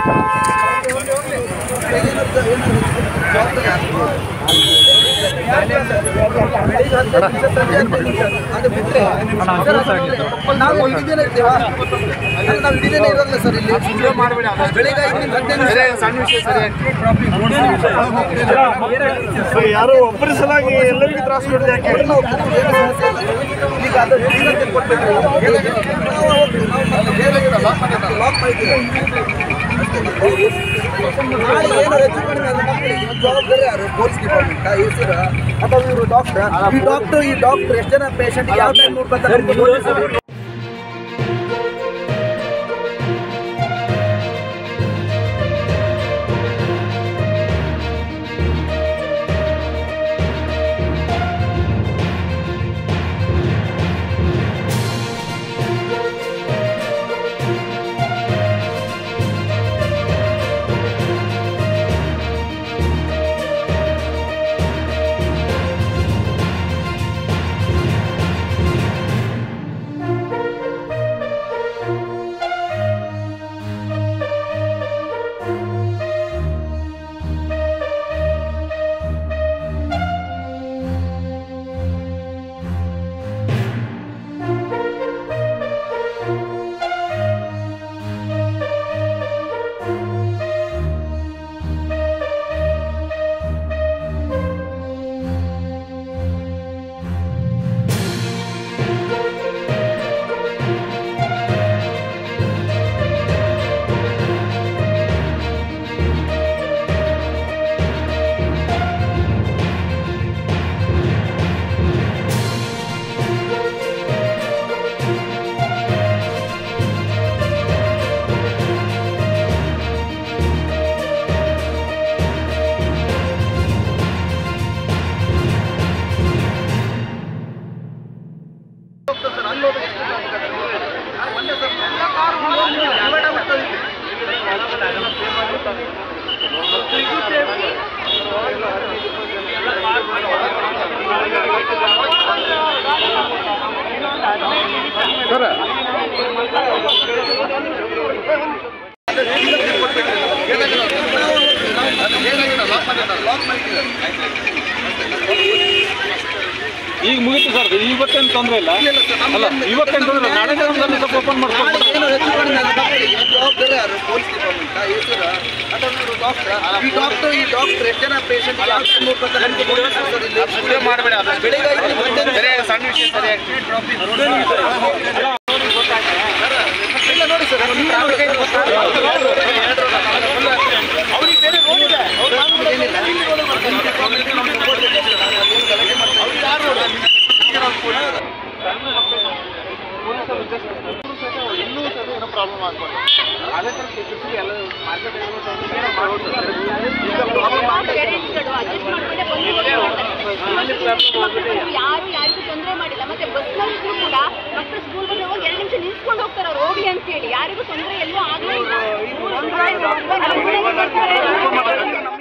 ಅದು ಬಿಟ್ಟರೆ ನಾವು ಇಡೀನೇ ಇರ್ತೀವಾ ಅಲ್ಲಿ ನಾವು ಇಡೀನೇ ಇರೋಲ್ಲ ಸರ್ ಇಲ್ಲಿ ಬೆಳಿಗ್ಗೆ ಐದರಿಂದ ಹದಿನೈದು ಸಣ್ಣ ವಿಷಯ ಸರಿ ಯಾರೋ ಒಬ್ಬರ ಸಲಾಗಿ ಎಲ್ಲರಿಗೂ ತ್ರಾಸ ಕೊಡ್ತಾ ಯಾಕೆ ನಾವು ಕೂತ್ರೆ ಏನು ಸಮಸ್ಯೆ ಇಲ್ಲ. ಈಗ ಅದು ನೀರನ್ನು ಕೊಟ್ಬಿಟ್ರೆ ನಾವು ಹೋಗ್ತೀವಿ. ನಾವು ಬೇರೆ ಲಾಕ್ ಮಾಡಿದ್ದೀವಿ ನಾಳೆ ಏನೋ ಹೆಚ್ಚು ಕಡಿಮೆ ಆದ್ರೆ ಮಕ್ಕಳಿಗೆ ಒಂದು ಜವಾಬ್ದಾರಿ ಯಾರು ಪೊಲೀಸ್ ಡಿಪಾರ್ಟ್ಮೆಂಟ್ ಹೆಸರು ಅಥವಾ ಇವರು ಡಾಕ್ಟರ್ ಈ ಡಾಕ್ಟರ್ ಈ ಡಾಕ್ಟರ್ ಎಷ್ಟು ಜನ ಪೇಷಂಟ್ ಯಾವ ಟೈಮ್ ನೋಡ್ಕೊತಾರೆ ಈಗ ಮುಗೀತು ಸರ್ ಇವತ್ತೇನು ತೊಂದರೆ ಇಲ್ಲ ಅಲ್ಲ ಇವತ್ತೇನು ತೊಂದರೆ ಇಲ್ಲ ನಾಳೆ ದಿನದಲ್ಲಿ ಸ್ವಲ್ಪ ಓಪನ್ ಮಾಡ್ಕೊಂಡು ಏನೋ ಹೆಚ್ಚು ಕಡಿಮೆ ಆದ್ರೆ ಮಕ್ಕಳಿಗೆ ಜವಾಬ್ದಾರಿ ಯಾರು ಪೊಲೀಸ್ ಡಿಪಾರ್ಟ್ಮೆಂಟ್ ಹೆಸರು ಅಥವಾ ಇವರು ಡಾಕ್ಟರ್ ಈ ಡಾಕ್ಟರ್ ಈ ಡಾಕ್ಟರ್ ಎಷ್ಟು ಜನ ಪೇಷಂಟ್ ಯಾವ ಟೈಮ್ ನೋಡ್ಕೊತಾರೆ ಮಾಡಬೇಡ ಬೆಳಿಗ್ಗೆ ಐದರಿಂದ ಹದಿನೈದು ಸಣ್ಣ ವಿಷಯ ಸರಿ ಇಲ್ಲ ನೋಡಿ ಸರ್ ಅವ್ರಿಗೆ ಬೇರೆ ರೋಡ್ ಇದೆ ಇನ್ನೂ ಸಹ ಏನೋ ಪ್ರಾಬ್ಲಮ್ ಆಗ್ಬಾರ್ದು ಅದೇ ಥರ ಕೇಸಸ್ ಎಲ್ಲ ಮಾರ್ಕೆಟ್ ಈಗ ಪ್ರಾಬ್ಲಮ್ ಯಾರು ಯಾರಿಗೂ ತೊಂದರೆ ಮಾಡಿಲ್ಲ ಮತ್ತೆ ಬಸ್ನಲ್ಲಿ ಇದ್ರು ಕೂಡ ಮಕ್ಕಳು ಸ್ಕೂಲ್ ಬಂದು ಹೋಗಿ ಎರಡು ನಿಮಿಷ ನಿಲ್ಸ್ಕೊಂಡು ಹೋಗ್ತಾರೆ ಅವ್ರು ಹೋಗ್ಲಿ ಅಂತ ಹೇಳಿ ಯಾರಿಗೂ ತೊಂದರೆ ಎಲ್ಲೂ ಆಗಲೇ ಇಲ್ಲ